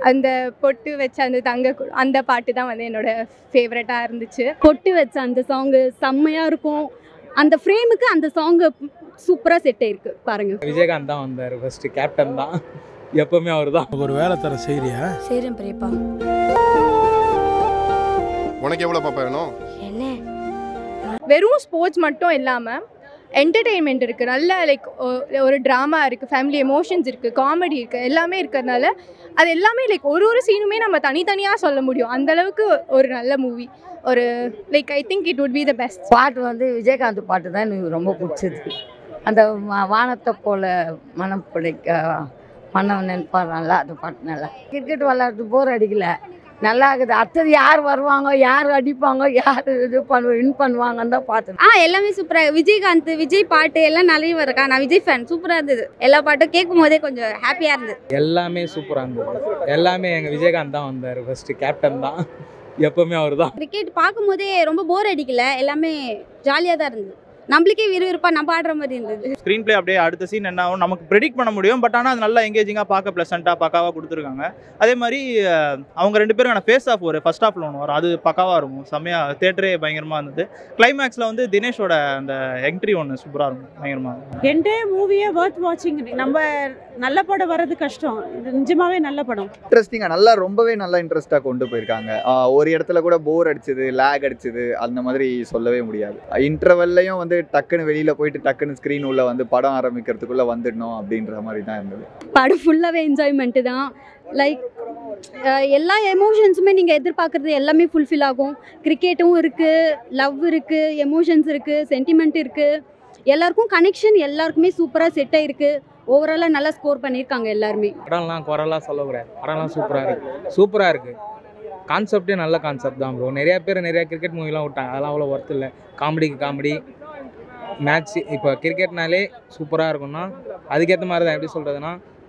அந்த பொட்டு வச்ச அந்த தங்க கு- அந்த பாட்டு தான் வந்து என்னோட ஃபேவரட்டாக இருந்துச்சு பொட்டு வச்ச அந்த சாங்கு செம்மையாக இருக்கும் அந்த ஃப்ரேமுக்கு அந்த சாங்கு சூப்பராக செட் ஆயிருக்கு பாருங்க விஜயகாந்த் தான் வந்தார் ஃபர்ஸ்ட் கேப்டன் தான் எப்பவுமே அவர் தான் ஒரு வேலை தர செய்றியா சரிங்க பெரியப்பா உனக்கு எவ்வளோ பாப்பா வேணும் என்ன வெறும் ஸ்போர்ட்ஸ் மட்டும் இல்லாமல் என்டர்டெயின்மெண்ட் இருக்குது நல்ல லைக் ஒரு ட்ராமா இருக்குது ஃபேமிலி எமோஷன்ஸ் இருக்குது காமெடி இருக்குது எல்லாமே இருக்கிறதுனால அது எல்லாமே லைக் ஒரு ஒரு சீனுமே நம்ம தனித்தனியாக சொல்ல முடியும் அந்த அளவுக்கு ஒரு நல்ல மூவி ஒரு like I think it would be the best பாட்டு வந்து விஜயகாந்த் பாட்டு தான் எனக்கு ரொம்ப பிடிச்சது அந்த வா- வானத்தை போல மனம் பிடிக்க மனம் நினைப்பார் நல்லா அந்த பாட்டு நல்லா கிரிக்கெட் விளையாடுறது போர் அடிக்கல நல்லா இருக்குது அடுத்தது யார் வருவாங்க யார் அடிப்பாங்க யார் இது பண்ணுவோம் வின் பண்ணுவாங்கன்னு தான் பார்த்தேன் ஆ எல்லாமே சூப்பராக விஜயகாந்த் விஜய் பாட்டு எல்லாம் நிறைய இருக்கா நான் விஜய் ஃபேன் சூப்பராக இருந்தது எல்லா பாட்டும் கேட்கும் போதே கொஞ்சம் ஹாப்பியாக இருந்தது எல்லாமே சூப்பராக இருந்தது எல்லாமே எங்கள் விஜயகாந்த் தான் வந்தார் ஃபர்ஸ்ட் கேப்டன் தான் எப்பவுமே அவர் தான் கிரிக்கெட் பார்க்கும் போதே ரொம்ப போர் அடிக்கல எல்லாமே ஜாலியாக தான் இருந்தது நம்மளுக்கே விறுவிறுப்பாக நம்ம ஆடுற மாதிரி இருந்தது ஸ்க்ரீன் ப்ளே அப்படியே அடுத்த சீன் என்ன ஆகும் நமக்கு ப்ரெடிக்ட் பண்ண முடியும் பட் ஆனால் அது நல்லா எங்கேஜிங்காக பார்க்க ப்ளசண்ட்டாக பக்காவாக கொடுத்துருக்காங்க அதே மாதிரி அஹ், அவங்க ரெண்டு பேருக்கான ஃபேஸ் ஆஃப் ஒரு ஃபர்ஸ்ட் ஆஃப்ல ஒன்று வரும் அது பக்காவாக இருக்கும் செம்மையாக தேட்டரே பயங்கரமாக இருந்தது கிளைமேக்ஸில் வந்து தினேஷோட அந்த என்ட்ரி ஒன்று சூப்பராக இருக்கும் பயங்கரமாக இருக்கும் என்டையர் மூவியே ஒர்த் வாட்சிங் நம்ம நல்ல படம் வர்றது கஷ்டம் இது நிஜமாவே நல்ல படம் இன்ட்ரெஸ்டிங்காக நல்லா ரொம்பவே நல்லா இன்ட்ரெஸ்ட்டாக கொண்டு போயிருக்காங்க ஆஹ் ஒரு இடத்துல கூட போர் அடிச்சது லேக் அடிச்சது அந்த மாதிரி சொல்லவே முடியாது இன்டர்வெல்லையும் வந்து டக்குன்னு வெளியில் போயிட்டு டக்குன்னு ஸ்க்ரீன் உள்ள வந்து படம் ஆரம்பிக்கிறதுக்குள்ளே வந்துடணும் அப்படின்ற மாதிரி தான் இருந்தது படம் ஃபுல்லாகவே என்ஜாய்மெண்ட்டு தான் லைக் எல்லா எமோஷன்ஸுமே நீங்கள் எதிர்பார்க்குறது எல்லாமே ஃபுல்ஃபில் ஆகும் கிரிக்கெட்டும் இருக்குது லவ் இருக்குது எமோஷன்ஸ் இருக்குது சென்டிமெண்ட் இருக்குது எல்லாருக்கும் கனெக்ஷன் எல்லாருக்குமே சூப்பராக செட் ஆயிருக்கு ஓவராலாக நல்லா ஸ்கோர் பண்ணியிருக்காங்க எல்லாருமே படம்லாம் குறைலாம் சொல்லக்கூடாது படம்லாம் சூப்பராக இருக்குது சூப்பராக இருக்குது கான்செப்டே நல்ல கான்செப்ட் தான் ப்ரோ நிறைய பேர் நிறைய கிரிக்கெட் மூவிலாம் விட்டாங்க அதெல்லாம் அவ்வளோ ஒர்த் இல்லை காமெடிக்கு காமெடி மேட்ச் இப்போ கிரிக்கெட்னாலே சூப்பராக இருக்கும்னா அதுக்கேற்ற மாதிரி தான் எப்படி சொல்கிறதுனா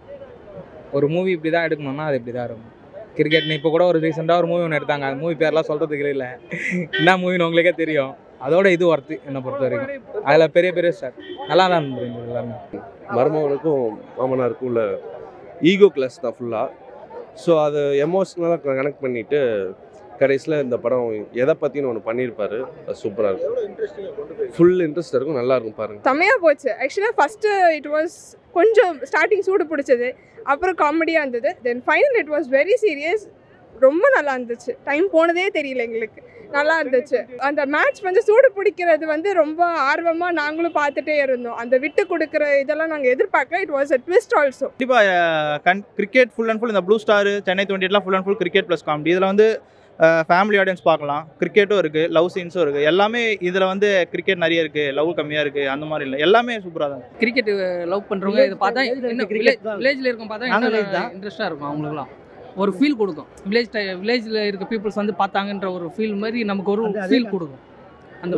ஒரு மூவி இப்படி தான் எடுக்கணும்னா அது இப்படி தான் இருக்கும் கிரிக்கெட்னு இப்போ கூட ஒரு ரீசெண்டாக ஒரு மூவி ஒன்று எடுத்தாங்க அந்த மூவி பேர்லாம் சொல்கிறதுக்கு இல்லை என்ன மூவின்னு உங்களுக்கே தெரியும் அதோட இது ஒர்த்து என்னை பொறுத்த வரைக்கும் அதில் பெரிய பெரிய ஸ்டார் நல்லா தான் இருந்தது எல்லாமே மருமகனுக்கும் மாமனாருக்கும் உள்ள ஈகோ கிளாஸ் தான் ஃபுல்லாக ஸோ அதை எமோஷ்னலாக கனெக்ட் பண்ணிவிட்டு கடைசியில் இந்த படம் எதை பற்றினு ஒன்று பண்ணியிருப்பாரு அது சூப்பராக இருக்கும் ஃபுல் இன்ட்ரெஸ்ட் இருக்கும் நல்லா இருக்கும் பாருங்கள் செம்மையாக போச்சு ஆக்சுவலாக ஃபஸ்ட்டு இட் வாஸ் கொஞ்சம் ஸ்டார்டிங் சூடு பிடிச்சது அப்புறம் காமெடியாக இருந்தது then final it was very serious ரொம்ப நல்லா இருந்துச்சு டைம் போனதே தெரியல எங்களுக்கு நல்லா இருந்துச்சு அந்த மேட்ச் வந்து சூடு பிடிக்கிறது வந்து ரொம்ப ஆர்வமாக நாங்களும் பார்த்துட்டே இருந்தோம் அந்த விட்டு கொடுக்குற இதெல்லாம் நாங்கள் எதிர்பார்க்கல it was a twist also கண்டிப்பாக கண் கிரிக்கெட் ஃபுல் அண்ட் ஃபுல் இந்த ப்ளூ ஸ்டார் சென்னை டுவெண்ட்டி எயிட்லாம் full and full cricket plus comedy இதில் வந்து ஃபேமிலி ஆடியன்ஸ் பார்க்கலாம் கிரிக்கெட்டும் இருக்குது லவ் சீன்ஸும் இருக்குது எல்லாமே இதில் வந்து கிரிக்கெட் நிறைய இருக்குது லவ் கம்மியாக இருக்குது அந்த மாதிரி இல்லை எல்லாமே சூப்பராக தான் இருக்கு. கிரிக்கெட் லவ் பண்றவங்க இதை பார்த்தா இன்னும் வில்லேஜ்ல இருக்கும் பார்த்தா நாங்க இன்னும் village தான். இன்ட்ரெஸ்டா இருக்கும் அவங்களுக்குலாம் ஒரு ஃபீல் கொடுக்கும் வில்லேஜ் வில்லேஜ்ல இருக்க பீப்புள்ஸ் வந்து பார்த்தாங்கன்ற ஒரு ஃபீல் மாதிரி நமக்கு ஒரு ஃபீல் கொடுக்கும் அந்த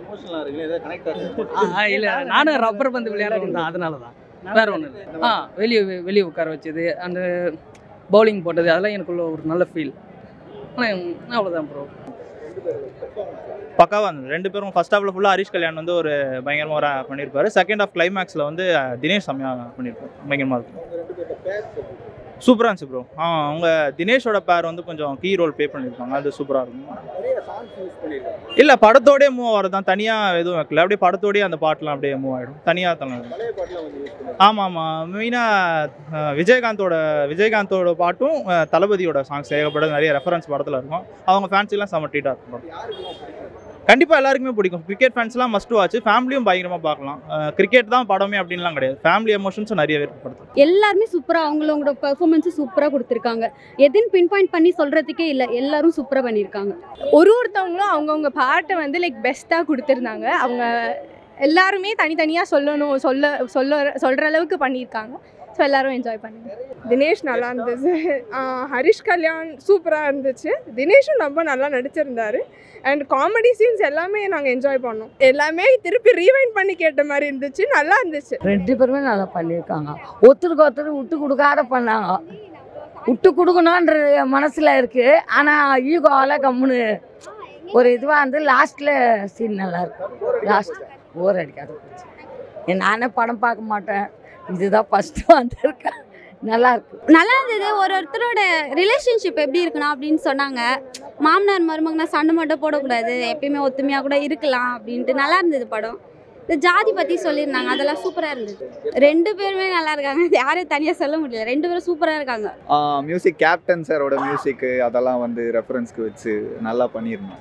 ஆ, ஆ, இல்ல நானும் ரப்பர் பந்து விளையாடுறவன் தான் அதனால தான் வேற ஒன்றும் இல்லை ஆ வெளியே வெளியே உட்கார வச்சது அந்த பவுலிங் போட்டது அதெல்லாம் எனக்குள்ள ஒரு நல்ல ஃபீல் ஆனால் அவ்வளோதான் ப்ரோ பக்காவாக இருந்தது ரெண்டு பேரும் ஃபர்ஸ்ட் ஹாஃபில் ஃபுல்லாக ஹரிஷ் கல்யாண் வந்து ஒரு பயங்கரமாக ஒரு பண்ணியிருப்பாரு செகண்ட் ஹாஃப் கிளைமேக்ஸில் வந்து அஹ், தினேஷ் செம்மையாக பண்ணியிருப்பாரு பயங்கரமாக இருக்கும் சூப்பராக இருந்துச்சு ப்ரோ ஆ அவங்க தினேஷோட பேர் வந்து கொஞ்சம் கீ ரோல் ப்ளே பண்ணியிருப்பாங்க அது சூப்பராக இருக்கும் இல்லை படத்தோடயே மூவ் ஆகிறது தான் தனியாக எதுவும் வைக்கல அப்படியே படத்தோடயே அந்த பாட்டெலாம் அப்படியே மூவ் ஆகிடும் தனியாக தலை ஆமாம் ஆமாம் மெயினாக விஜயகாந்தோட விஜயகாந்தோட பாட்டும் அஹ், தளபதியோட சாங்ஸ் ஏகப்பட்ட நிறைய ரெஃபரன்ஸ் படத்தில் இருக்கும் அவங்க ஃபேன்ஸெல்லாம் செம்ம ட்ரீட்டாக இருக்கும் படம். கண்டிப்பாக எல்லாருக்குமே பிடிக்கும் கிரிக்கெட் ஃபேன்ஸ்லாம் மஸ்ட் வாட்ச் ஃபேமிலியும் பயங்கரமாக பார்க்கலாம் கிரிக்கெட் தான் படமே அப்படின்லாம் கிடையாது ஃபேமிலி எமோஷன்ஸும் நிறைய ஏற்படுத்தும் எல்லாருமே சூப்பராக அவங்களோட பெர்ஃபார்மன்ஸும் சூப்பராக கொடுத்துருக்காங்க எதுன்னு பின் பாயிண்ட் பண்ணி சொல்கிறதுக்கே இல்லை எல்லாரும் சூப்பராக பண்ணியிருக்காங்க ஒரு ஒருத்தவங்களும் அவங்கவுங்க பாட்டை வந்து லைக் பெஸ்ட்டாக கொடுத்துருந்தாங்க அவங்க எல்லாருமே தனித்தனியாக சொல்லணும் சொல்ல சொல்ல சொல்கிற அளவுக்கு பண்ணியிருக்காங்க ஸோ எல்லாரும் என்ஜாய் பண்ணுங்க தினேஷ் நல்லா இருந்துச்சு ஆஹ் ஹரிஷ் கல்யாண் சூப்பராக இருந்துச்சு தினேஷும் ரொம்ப நல்லா நடிச்சிருந்தாரு அண்ட் காமெடி சீன்ஸ் எல்லாமே நாங்கள் என்ஜாய் பண்ணோம் எல்லாமே திருப்பி ரீவைண்ட் பண்ணி கேட்ட மாதிரி இருந்துச்சு நல்லா இருந்துச்சு ரெண்டு பேருமே நல்லா பண்ணியிருக்காங்க ஒருத்தருக்கு ஒருத்தர் விட்டு கொடுக்காத பண்ணாங்க விட்டு கொடுக்கணுன்ற மனசில் இருக்குது ஆனால் ஈகோவால் கம்முன்னு ஒரு இதுவாக வந்து லாஸ்ட்டில் சீன் நல்லா இருக்கும் லாஸ்ட் ஓர் அடிக்காத போச்சு நானே படம் பார்க்க மாட்டேன் இதுதான் ஃபஸ்ட்டு வந்திருக்கேன் நல்லா இருக்கு நல்லா இருந்தது ஒரு ஒருத்தரோட ரிலேஷன்ஷிப் எப்படி இருக்கணும் அப்படின்னு சொன்னாங்க மாமனார் மருமகனா சண்டை மட்டும் போடக்கூடாது எப்பயுமே ஒத்துமையாக கூட இருக்கலாம் அப்படின்ட்டு நல்லா இருந்தது படம் இந்த ஜாதி பற்றி சொல்லியிருந்தாங்க அதெல்லாம் சூப்பராக இருந்தது ரெண்டு பேருமே நல்லா இருக்காங்க அது யாரையும் தனியாக சொல்ல முடியல ரெண்டு பேரும் சூப்பராக இருக்காங்க மியூசிக் கேப்டன் சாரோட மியூசிக்கு அதெல்லாம் வந்து ரெஃபரன்ஸ்க்கு வச்சு நல்லா பண்ணியிருந்தாங்க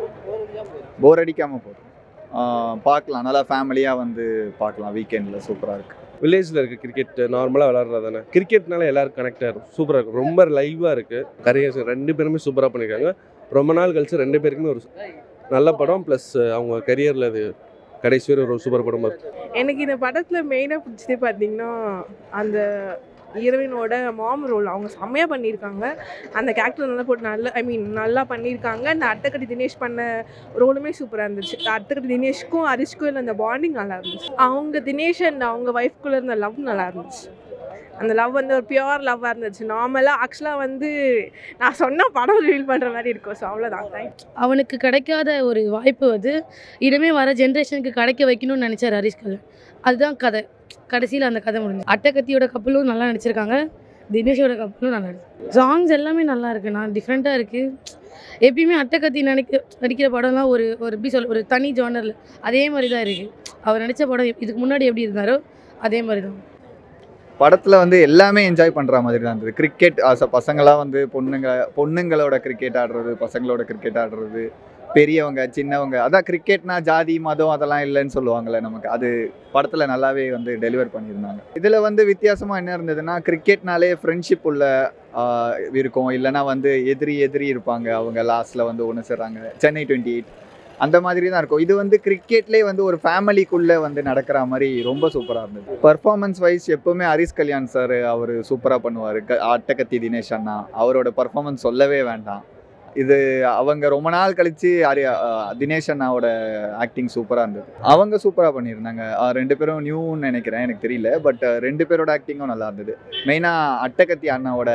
போர் அடிக்காமல் போதும் பார்க்கலாம் நல்லா ஃபேமிலியாக வந்து பார்க்கலாம் வீக்கெண்டில் சூப்பராக இருக்குது வில்லேஜில் இருக்க கிரிக்கெட் நார்மலாக விளாட்றது தானே கிரிக்கெட்னால எல்லாரும் கனெக்ட் ஆகிரும் சூப்பராக இருக்கும் ரொம்ப லைவாக இருக்குது கரியர்ஸ் ரெண்டு பேருமே சூப்பராக பண்ணியிருக்காங்க ரொம்ப நாள் கழிச்சு ரெண்டு பேருக்குமே ஒரு நல்ல படம் ப்ளஸ் அவங்க கரியரில் அது கடைசி வரை ஒரு சூப்பர் படமாக இருக்கும் எனக்கு இந்த படத்தில் மெயினாக பிடிச்சது பார்த்தீங்கன்னா அந்த ஹீரோயினோட மாம் ரோல் அவங்க செம்மையாக பண்ணியிருக்காங்க அந்த கேரக்டர் நல்லா போட்டு நல்ல ஐ மீன் நல்லா பண்ணியிருக்காங்க அந்த அட்டக்கடி தினேஷ் பண்ண ரோலுமே சூப்பராக இருந்துச்சு அட்டக்கடி தினேஷ்க்கும் ஹரிஷ்க்கும் இருந்த அந்த பாண்டிங் நல்லா இருந்துச்சு அவங்க தினேஷ் அண்ட் அவங்க ஒய்ஃப்குள்ளே இருந்த லவ் நல்லா இருந்துச்சு அந்த லவ் வந்து ஒரு பியூர் லவ்வாக இருந்துச்சு நார்மலாக ஆக்சுவலாக வந்து நான் சொன்ன படம் ரிவீல் பண்ணுற மாதிரி இருக்கும் ஸோ அவ்வளோதான் தேங்க்யூ அவனுக்கு கிடைக்காத ஒரு வாய்ப்பு வந்து இனிமே வர ஜென்ரேஷனுக்கு கிடைக்க வைக்கணும்னு நினச்சார் ஹரிஷ் கல்யாண் அதுதான் கதை கடைசியில் அந்த கதை முடிஞ்சு அட்டகத்தியோட கப்பலும் நல்லா நடிச்சிருக்காங்க தினேஷோட கப்பலும் நல்லா நடிச்சு சாங்ஸ் எல்லாமே நல்லா இருக்கு நான் டிஃப்ரெண்ட்டாக இருக்குது எப்பயுமே அட்டகத்தி நடிக்க நடிக்கிற படம்லாம் ஒரு ஒரு எப்படி சொல்ல ஒரு தனி ஜானரில் அதே மாதிரி தான் இருக்குது அவர் நடித்த படம் இதுக்கு முன்னாடி எப்படி இருந்தாரோ அதே மாதிரி தான் படத்தில் வந்து எல்லாமே என்ஜாய் பண்ணுற மாதிரி தான் இருந்தது கிரிக்கெட் ஆசை பசங்களாம் வந்து பொண்ணுங்க பொண்ணுங்களோட கிரிக்கெட் ஆடுறது பசங்களோட கிரிக்கெட் ஆடுறது பெரியவங்க சின்னவங்க அதான் கிரிக்கெட்னா ஜாதி மதம் அதெல்லாம் இல்லைன்னு சொல்லுவாங்கல்ல நமக்கு அது படத்தில் நல்லாவே வந்து டெலிவர் பண்ணியிருந்தாங்க இதில் வந்து வித்தியாசமாக என்ன இருந்ததுன்னா கிரிக்கெட்னாலே ஃப்ரெண்ட்ஷிப் உள்ள ஆஹ், இருக்கும் இல்லைன்னா வந்து எதிரி எதிரி இருப்பாங்க அவங்க லாஸ்ட்டில் வந்து ஒன்று சேர்றாங்க சென்னை டுவெண்ட்டி எயிட் அந்த மாதிரி தான் இருக்கும் இது வந்து கிரிக்கெட்லேயே வந்து ஒரு ஃபேமிலிக்குள்ளே வந்து நடக்கிற மாதிரி ரொம்ப சூப்பராக இருந்தது பர்ஃபார்மன்ஸ் வைஸ் எப்போவுமே ஹரிஷ் கல்யாண் சார் அவர் சூப்பராக பண்ணுவார் க அட்டகத்தி தினேஷ் அண்ணா அவரோட பர்ஃபார்மன்ஸ் சொல்லவே வேண்டாம் இது அவங்க ரொம்ப நாள் கழிச்சு ஹரி அஹ் தினேஷ் அண்ணாவோட ஆக்டிங் சூப்பராக இருந்தது அவங்க சூப்பராக பண்ணியிருந்தாங்க அஹ் ரெண்டு பேரும் நியூன்னு நினைக்கிறேன் எனக்கு தெரியல பட் ரெண்டு பேரோட ஆக்டிங்கும் நல்லா இருந்தது மெயினாக அட்டகத்தி அண்ணாவோட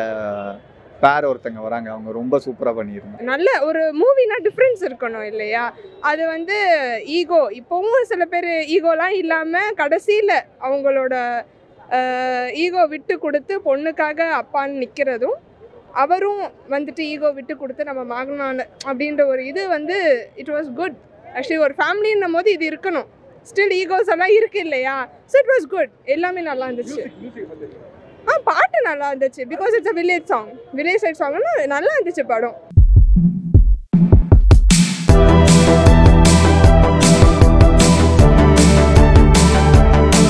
பேர் ஒருத்தங்க வராங்க அவங்க ரொம்ப சூப்பராக பண்ணியிருந்தாங்க நல்ல ஒரு மூவினா டிஃப்ரென்ஸ் இருக்கணும் இல்லையா அது வந்து ஈகோ இப்போவும் சில பேர் ஈகோலாம் இல்லாமல் கடைசியில் அவங்களோட ஈகோ விட்டு கொடுத்து பொண்ணுக்காக அப்பான்னு நிற்கிறதும் அவரும் வந்துட்டு ஈகோ விட்டு கொடுத்து நம்ம மாகனான அப்படின்ற ஒரு இது வந்து இட் வாஸ் குட் ஆக்சுவலி ஒரு ஃபேமிலின்னும் போது இது இருக்கணும் ஸ்டில் ஈகோஸ் எல்லாம் இருக்கு இல்லையா ஸோ இட் வாஸ் குட் எல்லாமே நல்லா இருந்துச்சு ஆ பாட்டு நல்லா இருந்துச்சு because it's a village song village side சாங்னு நல்லா இருந்துச்சு படம்